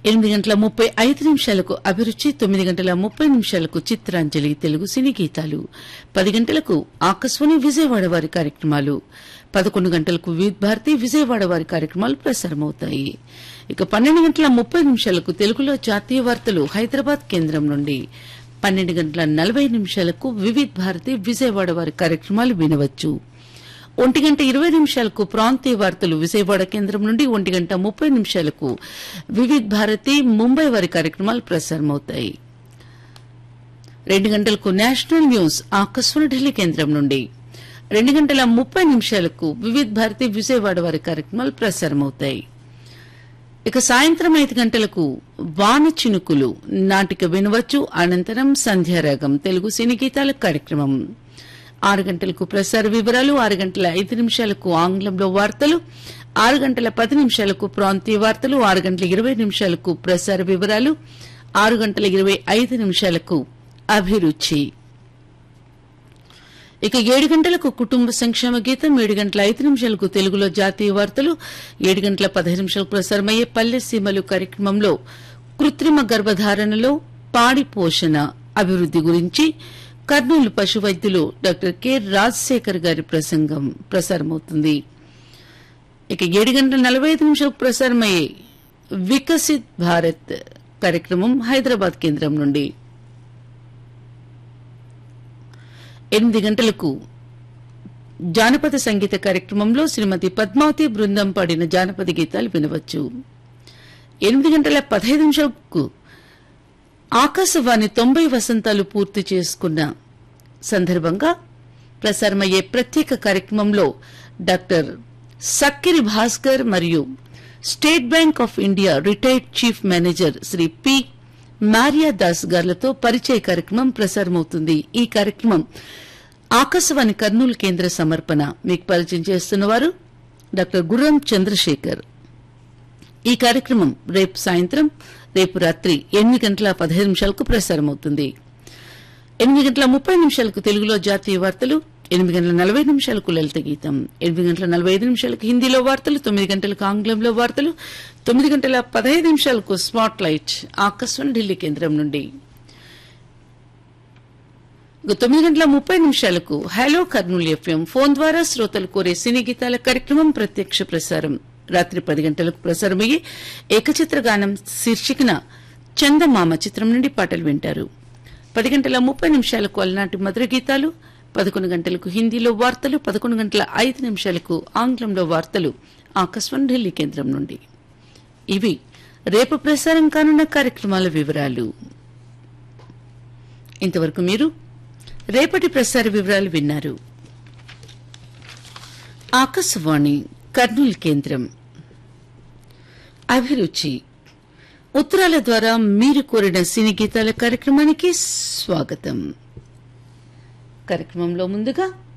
ఎనిమిది గంటల ముప్పై ఐదు నిమిషాలకు అభిరుచి తొమ్మిది గంటల ముప్పై నిమిషాలకు చిత్రాంజలి తెలుగు సినీ గీతాలు పది గంటలకు ఆకాశవాణి విజయవాడ వారి కార్యక్రమాలు పదకొండు గంటలకు వివిధ భారతి విజయవాడ వారి కార్యక్రమాలు ప్రసారమవుతాయి ఇక పన్నెండు గంటల ముప్పై నిమిషాలకు తెలుగులో జాతీయ వార్తలు హైదరాబాద్ కేంద్రం నుండి పన్నెండు గంటల నలభై నిమిషాలకు వివిధ భారతి విజయవాడ వారి కార్యక్రమాలు వినవచ్చు ఒంటి గంట ఇరవై నిమిషాలకు ప్రాంతీయ వార్తలు విజయవాడ కేంద్రం నుండి ఒంటి గంట ముప్పై నిమిషాలకు వివిధ్ భారతి ముంబై వారి కార్యక్రమాలు ప్రసారమవుతాయి రెండు గంటలకు నేషనల్ న్యూస్ ఆకాశవాణి ఢిల్లీ కేంద్రం నుండి రెండు గంటల ముప్పై నిమిషాలకు వివిధ్ భారతి విజయవాడ వారి కార్యక్రమాలు ప్రసారమవుతాయి ఇక సాయంత్రం ఐదు గంటలకు వాన చినుకులు నాటిక వినవచ్చు అనంతరం సంధ్యారాగం తెలుగు సినీ గీతాల కార్యక్రమం ఆరు గంటలకు ప్రసార వివరాలు ఆరు గంటల ఐదు నిమిషాలకు ఆంగ్లంలో వార్తలు ఆరు గంటల పది నిమిషాలకు ప్రాంతీయ వార్తలు ఆరు గంటల ఇరవై నిమిషాలకు ప్రసార వివరాలు ఆరు గంటల ఇరవై ఐదు నిమిషాలకు అభిరుచి ఇక ఏడు గంటలకు కుటుంబ సంక్షేమ గీతం ఏడు గంటల ఐదు నిమిషాలకు తెలుగులో జాతీయ వార్తలు ఏడు గంటల పదహైదు నిమిషాలకు ప్రసారమయ్యే పల్లె సీమలు కార్యక్రమంలో కృత్రిమ గర్భధారణలో పాడి పోషణ అభివృద్ది గురించి కర్నూలు పశు వైద్యులు డాక్టర్ కె రాజశేఖర్ గారి ప్రసంగం ప్రసారమవుతుంది ఇక ఏడు గంటల నలభై ఐదు నిమిషాలకు ప్రసారమయ్యే వికసిత్ భారత్ కార్యక్రమం హైదరాబాద్ కేంద్రం నుండి ఎనిమిది గంటలకు జానపద సంగీత కార్యక్రమంలో శ్రీమతి పద్మావతి బృందం పాడిన జానపద గీతాలు వినవచ్చు ఎనిమిది గంటల పదహైదు నిమిషాలకు ఆకాశవాణి తొంభై వసంతాలు పూర్తి చేసుకున్న సందర్భంగా ప్రసారమయ్యే ప్రత్యేక కార్యక్రమంలో డాక్టర్ సక్కిరి భాస్కర్ మరియు State Bank of India retired chief manager Shri P Maria Das గార్లతో పరిచయ కార్యక్రమం ప్రసారమవుతుంది ఈ కార్యక్రమం ఆకాశవాణి కర్నూలు కేంద్ర సమర్పణ మీకు పరిచయం చేస్తున్నవారు డాక్టర్ గుర్రం చంద్రశేఖర్ ఈ కార్యక్రమం రేపు సాయంత్రం రేపు రాత్రి ఎనిమిది గంటల పదహైదు నిమిషాలకు ప్రసారమవుతుంది ఎనిమిది గంటల ముప్పై నిమిషాలకు తెలుగులో జాతీయ వార్తలు ఎనిమిది గంటల నలభై నిమిషాలకు లలిత గీతం ఎనిమిది గంటల నలభై ఐదు నిమిషాలకు హిందీలో వార్తలు తొమ్మిది గంటలకు ఆంగ్లంలో వార్తలు తొమ్మిది గంటల పదహైదు నిమిషాలకు స్పాట్ లైట్ ఆకాశవాణి ఢిల్లీ కేంద్రం నుండి ఇక తొమ్మిది గంటల ముప్పై నిమిషాలకు హలో కర్నూలు ఎఫ్ఎం ఫోన్ ద్వారా శ్రోతలు కోరే సినీ గీతాల కార్యక్రమం ప్రత్యక్ష ప్రసారం రాత్రి పది గంటలకు ప్రసారమయ్యే ఏకచిత్ర గానం శీర్షికన చందమామ చిత్రం నుండి పాటలు వింటారు పది గంటల ముప్పై నిమిషాలకు అలనాటి మధుర గీతాలు పదకొండు గంటలకు హిందీలో వార్తలు పదకొండు గంటల ఐదు నిమిషాలకు ఆంగ్లంలో వార్తలు ఆకాశవాణి ఢిల్లీ కేంద్రం నుండి ఇవి రేపు ప్రసారం కానున్న కార్యక్రమాల వివరాలు ఇంతవరకు మీరు రేపటి ప్రసార వివరాలు విన్నారు ఆకాశవాణి కర్నూలు కేంద్రం అభిరుచి ఉత్తరాల ద్వారా మీరు కోరిన సినీ గీతాల కార్యక్రమానికి స్వాగతం కార్యక్రమంలో ముందుగా